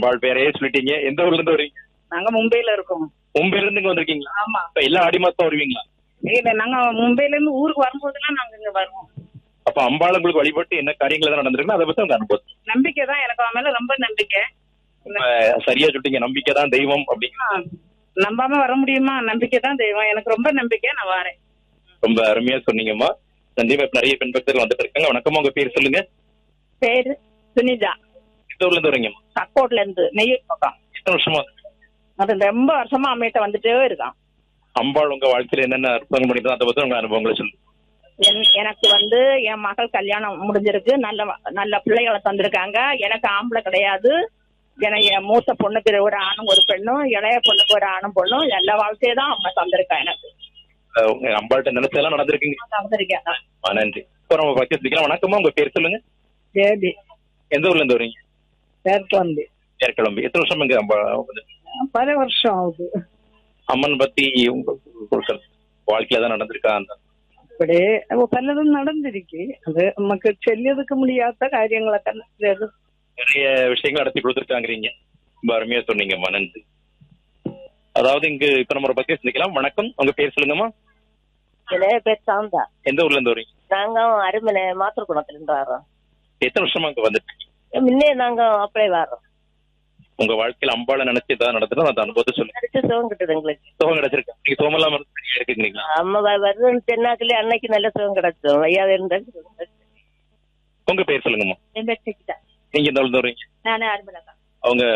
அம்பாள் பேரையே சொல்லிட்டீங்க எந்த ஊர்ல இருந்து வரீங்க நாங்க மும்பைல இருக்கோம் மும்பைல இருந்து இங்க வந்திருக்கீங்களா ஆமா இப்ப எல்லா ஆடி மாசம் வருவீங்களா இல்ல நாங்க மும்பைல இருந்து ஊருக்கு வரும்போதெல்லாம் நாங்க இங்க வருவோம் அப்ப அம்பாள் உங்களுக்கு வழிபட்டு என்ன காரியங்கள் தான் நடந்திருக்குன்னு அதை பத்தி உங்க அனுபவம் நம்பிக்கை தான் எனக்கு அவன் மேல ரொம்ப நம்பிக்கை இப்ப சரியா சொல்லிட்டீங்க நம்பிக்கை தான் தெய்வம் அப்படின்னு ஆ, நம்பாம வர முடியுமா நம்பிக்கை தான் தெய்வம் எனக்கு ரொம்ப நம்பிக்கை நான் வரேன் ரொம்ப அருமையா சொன்னீங்கம்மா கண்டிப்பா இப்ப நிறைய பெண் பக்தர்கள் வந்துட்டு இருக்காங்க வணக்கமா உங்க பேர் சொல்லுங்க பேரு சுனிதா எந்த ஊர்ல இருந்து வரீங்கம்மா கக்கோட்ல இருந்து நெய்யூர் பக்கம் எத்தனை வருஷமா அது ரொம்ப வருஷமா அம்மையிட்ட வந்துட்டே இருக்கான் அம்பாள் உங்க வாழ்க்கையில என்னென்ன அற்புதங்கள் பண்ணிட்டு அதை பத்தி உங்க அனுபவங்களை சொல்லுங்க என்- எனக்கு வந்து என் மகள் கல்யாணம் முடிஞ்சிருக்கு நல்ல நல்ல பிள்ளைகளை தந்திருக்காங்க எனக்கு ஆம்பளை கிடையாது எனக்கு என் மூத்த பொண்ணுக்கு ஒரு ஆணும் ஒரு பெண்ணும் இளைய பொண்ணுக்கு ஒரு ஆணும் பொண்ணும் எல்லா வாழ்க்கையை தான் அம்மா தந்திருக்கா எனக்கு அஹ் உங்க அம்பாள்கிட்ட நினைச்சதெல்லாம் நடந்திருக்குங்க தந்திருக்கேன் ஆ, நன்றி இப்போ நம்ம பக்கத்து சொல்லிக்கலாம் வணக்கமா உங்க பேர் சொல்லுங்க தேதி எந்த ஊர்ல இருந்து வரீங்க பேருக்கு வந்து ஏற்கிழம்பு எத்தனை வருஷம் இங்க அம்பா வந்து பல வருஷம் ஆகுது அம்மன் பத்தி உங்க கொடுக்கறது வாழ்க்கையில தான் நடந்திருக்கா அந்த அப்படி പലതും നടന്നിരിക്കെ അത് നമുക്ക് ചൊല്ലിയൊതുക്ക முடியாத കാര്യങ്ങളൊക്കെ ചെയ്ത് நிறைய விஷயங்கள் நடத்தி கொடுத்துருக்காங்கிறீங்க ரொம்ப அருமையா சொன்னீங்கம்மா நன்றி அதாவது இங்க இப்ப நம்ம ஒரு பத்தி சிந்திக்கலாம் வணக்கம் உங்க பேர் சொல்லுங்கம்மா என்னோட பேர் சாந்தா எந்த ஊர்ல இருந்து வரீங்க நாங்க அருமனை மாத்திரக்குணத்துல இருந்து வரோம் எத்தனை வருஷமா இங்க வந்துட்டு முன்னே நாங்க அப்படியே வரோம் உங்க வாழ்க்கையில அம்பாளை நினைச்சு ஏதாவது நடந்ததுன்னா அந்த அனுபவத்தை சொல்லுங்க நடிச்சு சுகம் கிட்டுது எங்களுக்கு சுகம் கிடைச்சிருக்கு நீங்க சுகமெல்லாம் இருந்து சரியா இருக்குங்களா அம்மா வ- வருதுன்னு தென்னாக்குலயே அன்னைக்கு நல்ல சுகம் கிடைச்சோம் வையாத இருந்தாலும் உங்க பேர் சொல்லுங்கம்மா என் பேர் சிக்கிட்டா நீங்க எந்த ஊர்ல இருந்து வரீங்க நானே அருமனை தான் அவங்க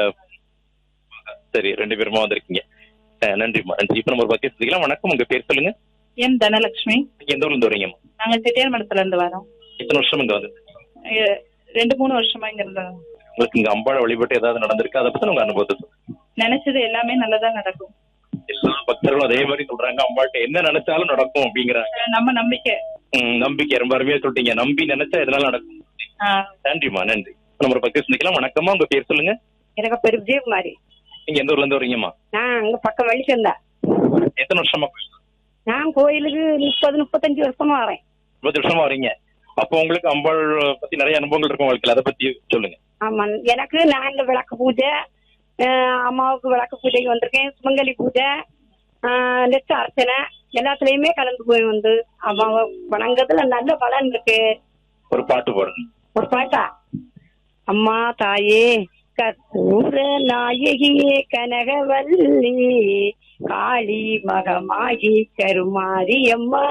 சரி ரெண்டு பேருமா வந்திருக்கீங்க அஹ் நன்றிம்மா நன்றி இப்ப நம்ம ஒரு பத்தி சிந்திக்கலாம் வணக்கம் உங்க பேர் சொல்லுங்க என் தனலட்சுமி நீங்க எந்த ஊர்ல இருந்து வரீங்கம்மா நாங்க செட்டியார் மடத்துல இருந்து வரோம் எத்தனை வருஷம் இங்க வந்து எ- ரெண்டு மூணு வருஷமா இங்க இருந்தோம் உங்களுக்கு இங்க அம்பாளை வழிபட்டு ஏதாவது நடந்திருக்கு அதை பத்தி உங்க அனுபவத்தை சொல்லுங்க நினைச்சது எல்லாமே நல்லதா நடக்கும் எல்லா பக்தர்களும் அதே மாதிரி சொல்றாங்க அம்பாள்கிட்ட என்ன நினைச்சாலும் நடக்கும் அப்படிங்கிறாங்க அஹ் நம்ம நம்பிக்கை ம், நம்பிக்கை ரொம்ப அருமையா சொல்லிட்டீங்க நம்பி நினைச்சா எதனால நடக்கும் ஆஹ் நன்றிம்மா நன்றி நம்ம ஒரு பக்கம் சிந்திக்கலாம் வணக்கம்மா உங்க பேர் சொல்லுங்க எனக்கு பேர் விஜயகுமாரி நீங்க எந்த ஊர்ல இருந்து வரீங்கம்மா நான் அங்க பக்கம் வழிச்சந்தா எத்தனை வருஷமா நான் கோயிலுக்கு முப்பது முப்பத்தஞ்சு வருஷமா வரேன் இருபது வருஷமா வரீங்க அப்போ உங்களுக்கு அம்பாள் பத்தி நிறைய அனுபவங்கள் இருக்கும் வாழ்க்கையில அதை பத்தி சொல்லுங்க ஆமா எனக்கு நான் இந்த விளக்கு பூஜை அஹ் அம்மாவுக்கு விளக்கு பூஜைக்கு வந்திருக்கேன் சுமங்கலி பூஜை ஆஹ் லட்ச அர்ச்சனை எல்லாத்துலயுமே கலந்து போய் வந்து அம்மாவை வணங்குறதுல நல்ல பலன் இருக்கு ஒரு பாட்டு பாடுங்க ஒரு பாட்டா அம்மா தாயே கற்பூர நாயகியே கனகவல்லி காளி மகமாகி கருமாரியம்மா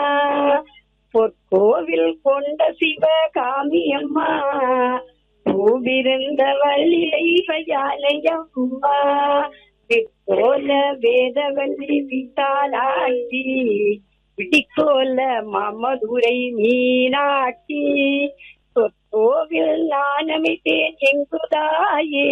பொற்கோவில் கொண்ட சிவ காமியம்மா பூவிருந்த வள்ளிலை பயாலயம்மா விட்டோல வேதவல்லி விட்டாலாட்டி விட்டிக்கோல மாமதுரை மீனாட்சி சொற்கோவில் நான் அமைத்தேன் எங்குதாயே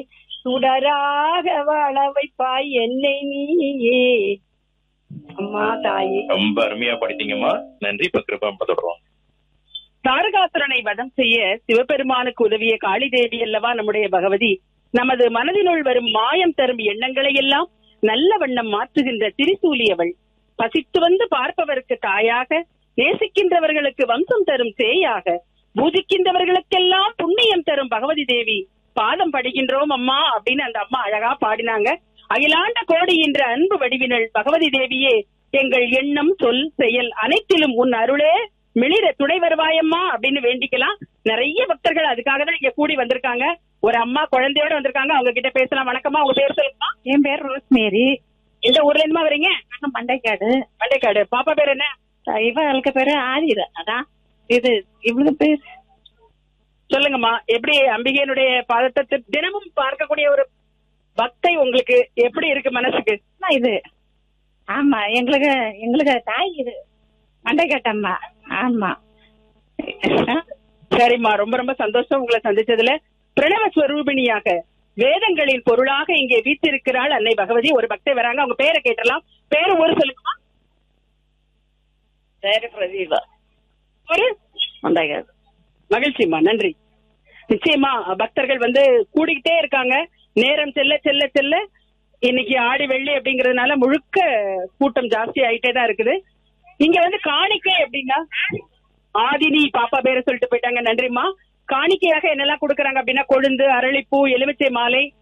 சுடராக வாழ வைப்பாய் என்னை நீயே அம்மா தாயே ரொம்ப அருமையா படித்தீங்கம்மா நன்றி இப்ப கிருபா தொடர்றோம் தாரகாசுரனை வதம் செய்ய சிவபெருமானுக்கு உதவிய காளி தேவி அல்லவா நம்முடைய பகவதி நமது மனதினுள் வரும் மாயம் தரும் எண்ணங்களை எல்லாம் நல்ல வண்ணம் மாற்றுகின்ற திரிசூலியவள் பசித்து வந்து பார்ப்பவருக்கு தாயாக நேசிக்கின்றவர்களுக்கு வம்சம் தரும் சேயாக பூஜிக்கின்றவர்களுக்கெல்லாம் புண்ணியம் தரும் பகவதி தேவி பாதம் படுகின்றோம் அம்மா அப்படின்னு அந்த அம்மா அழகா பாடினாங்க அகிலாண்ட கோடி என்ற அன்பு வடிவினள் பகவதி தேவியே எங்கள் எண்ணம் சொல் செயல் அனைத்திலும் உன் அருளே மிளிர துணை வருவாயம்மா அப்படின்னு வேண்டிக்கலாம் நிறைய பக்தர்கள் அதுக்காக தான் இங்க கூடி வந்திருக்காங்க ஒரு அம்மா குழந்தையோட வந்திருக்காங்க அவங்க கிட்ட பேசலாம் வணக்கம்மா உங்க பேர் சொல்லுமா என் பேர் ரோஸ்மேரி எந்த ஊர்ல இருந்துமா வரீங்க நான் மண்டைக்காடு மண்டைக்காடு பாப்பா பேர் என்ன இவளுக்கு பேரு ஆதிர அதான் இது இவளுக்கு பேர் சொல்லுங்கம்மா எப்படி அம்பிகையினுடைய பாதத்தை தி- தினமும் பார்க்கக்கூடிய ஒரு பக்தை உங்களுக்கு எப்படி இருக்கு மனசுக்கு அம்மா இது ஆமா எங்களுக்கு எங்களுக்கு தாய் இது மண்டைக்காட்டம்மா ஆமா சரிம்மா ரொம்ப ரொம்ப சந்தோஷம் உங்களை சந்திச்சதுல பிரணவ ஸ்வரூபிணியாக வேதங்களின் பொருளாக இங்கே வீற்றிருக்கிறாள் அன்னை பகவதி ஒரு பக்தை வராங்க அவங்க பேரை கேட்டலாம் பேரு ஒரு சொல்லுங்கம்மா பேரு பிரதீபா ஒரு மண்டைக்காடு மகிழ்ச்சிம்மா நன்றி நிச்சயமா பக்தர்கள் வந்து கூடிக்கிட்டே இருக்காங்க நேரம் செல்ல செல்ல செல்ல இன்னைக்கு ஆடி வெள்ளி அப்படிங்கறதுனால முழுக்க கூட்டம் ஜாஸ்தி ஆயிட்டே தான் இருக்குது இங்க வந்து காணிக்கை அப்படின்னா ஆதினி பாப்பா பேரை சொல்லிட்டு போயிட்டாங்க நன்றிம்மா காணிக்கையாக என்னெல்லாம் கொடுக்கறாங்க அப்படின்னா கொழுந்து அரளிப்பூ எலுமிச்சை மாலை